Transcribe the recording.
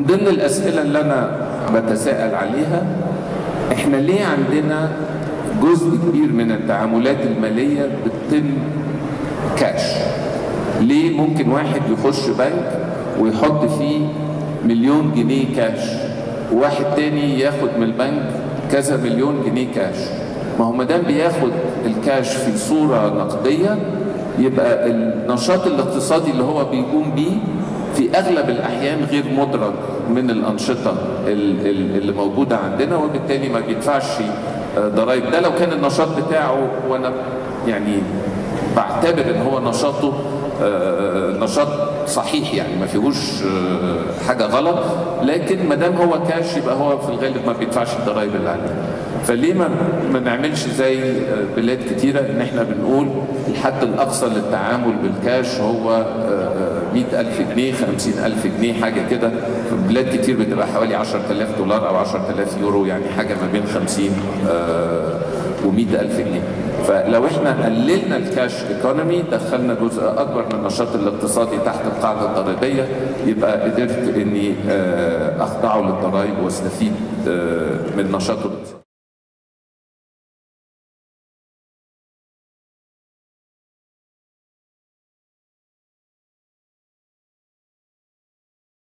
ضمن الاسئله اللي انا بتساءل عليها احنا ليه عندنا جزء كبير من التعاملات الماليه بتتم كاش ليه ممكن واحد يخش بنك ويحط فيه مليون جنيه كاش وواحد تاني ياخد من البنك كذا مليون جنيه كاش ما هو مادام بياخد الكاش في صوره نقديه يبقى النشاط الاقتصادي اللي هو بيقوم بيه في اغلب الاحيان غير مدرج من الانشطه اللي موجوده عندنا وبالتالي ما بيدفعش ضرائب ده لو كان النشاط بتاعه وانا يعني بعتبر ان هو نشاطه نشاط صحيح يعني ما فيهوش حاجه غلط لكن ما دام هو كاش يبقى هو في الغالب ما بيدفعش الضرائب اللي عليه فليه ما ما نعملش زي بلاد كتيره ان احنا بنقول الحد الاقصى للتعامل بالكاش هو 100000 جنيه 50000 جنيه حاجه كده في بلاد كتير بتبقى حوالي 10000 دولار او 10000 يورو يعني حاجه ما بين 50 و100000 جنيه فلو احنا قللنا الكاش ايكونومي دخلنا جزء اكبر من النشاط الاقتصادي تحت القاعده الضريبيه يبقى قدرت اني اخضعه للضرائب واستفيد من نشاطه الاقتصادي